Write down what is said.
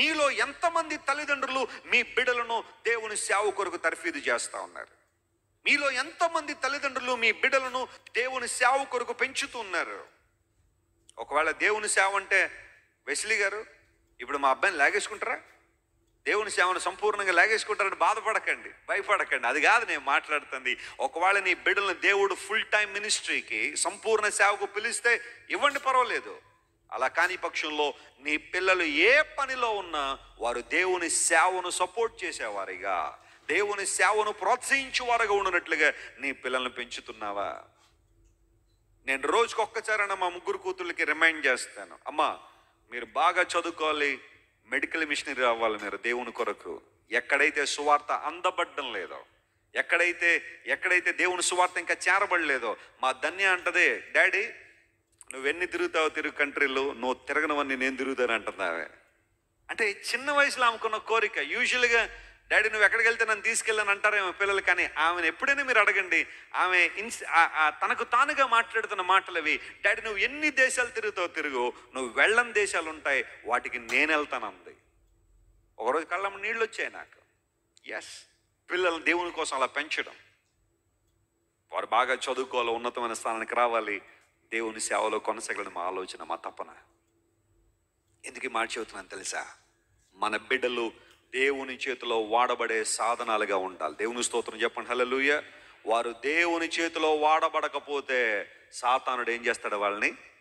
మీలో ఎంతమంది తల్లిదండ్రులు మీ బిడ్డలను దేవుని సేవ కొరకు తర్ఫీదు చేస్తా ఉన్నారు మీలో ఎంతమంది తల్లిదండ్రులు మీ బిడ్డలను దేవుని సేవ కొరకు పెంచుతున్నారు ఒకవేళ దేవుని సేవ అంటే వెస్లీ గారు ఇప్పుడు మా అబ్బాయిని లాగేసుకుంటారా దేవుని సేవను సంపూర్ణంగా లాగేసుకుంటారని బాధపడకండి భయపడకండి అది కాదు నేను మాట్లాడుతుంది ఒకవేళ నీ బిడ్డలను దేవుడు ఫుల్ టైం మినిస్ట్రీకి సంపూర్ణ సేవకు పిలిస్తే ఇవ్వండి పర్వాలేదు అలా కాని పక్షంలో నీ పిల్లలు ఏ పనిలో ఉన్నా వారు దేవుని సేవను సపోర్ట్ చేసేవారిగా దేవుని సేవను ప్రోత్సహించేవారుగా ఉండనట్లుగా నీ పిల్లల్ని పెంచుతున్నావా నేను రోజుకి ఒక్కసారైనా మా ముగ్గురు కూతుళ్ళకి రిమైండ్ చేస్తాను అమ్మా మీరు బాగా చదువుకోవాలి మెడికల్ మిషనరీ అవ్వాలి మీరు దేవుని కొరకు ఎక్కడైతే సువార్త అందబడ్డం లేదో ఎక్కడైతే ఎక్కడైతే దేవుని సువార్త ఇంకా చేరబడలేదో మా ధన్య అంటదే డాడీ నువ్వెన్ని తిరుగుతావు తిరుగు కంట్రీలు నువ్వు తిరగనవన్నీ నేను తిరుగుతాను అంటున్నావే అంటే చిన్న వయసులో ఆమెకున్న కోరిక యూజువల్గా డాడీ నువ్వు ఎక్కడికి వెళ్తే నన్ను తీసుకెళ్ళని అంటారేమో పిల్లలు కానీ ఆమెను ఎప్పుడైనా మీరు అడగండి ఆమె ఇన్స్ ఆ- ఆ తనకు తానుగా మాట్లాడుతున్న మాటలు అవి డాడీ నువ్వు ఎన్ని దేశాలు తిరుగుతావు తిరుగు నువ్వు వెళ్ళని దేశాలు ఉంటాయి వాటికి నేను వెళ్తానంది ఒకరోజు కళ్ళమ్మ నీళ్ళు వచ్చాయి నాకు ఎస్ పిల్లలు దేవుని కోసం అలా పెంచడం వారు బాగా చదువుకోవాలి ఉన్నతమైన స్థానానికి రావాలి దేవుని సేవలో కొనసాగలని మా ఆలోచన మా తపన ఎందుకు ఈ మాట చెబుతున్నాను తెలుసా మన బిడ్డలు దేవుని చేతిలో వాడబడే సాధనాలుగా ఉండాలి దేవుని స్తోత్రం చెప్పండి హల్లెలూయా వారు దేవుని చేతిలో వాడబడకపోతే సాతానుడు ఏం చేస్తాడు వాళ్ళని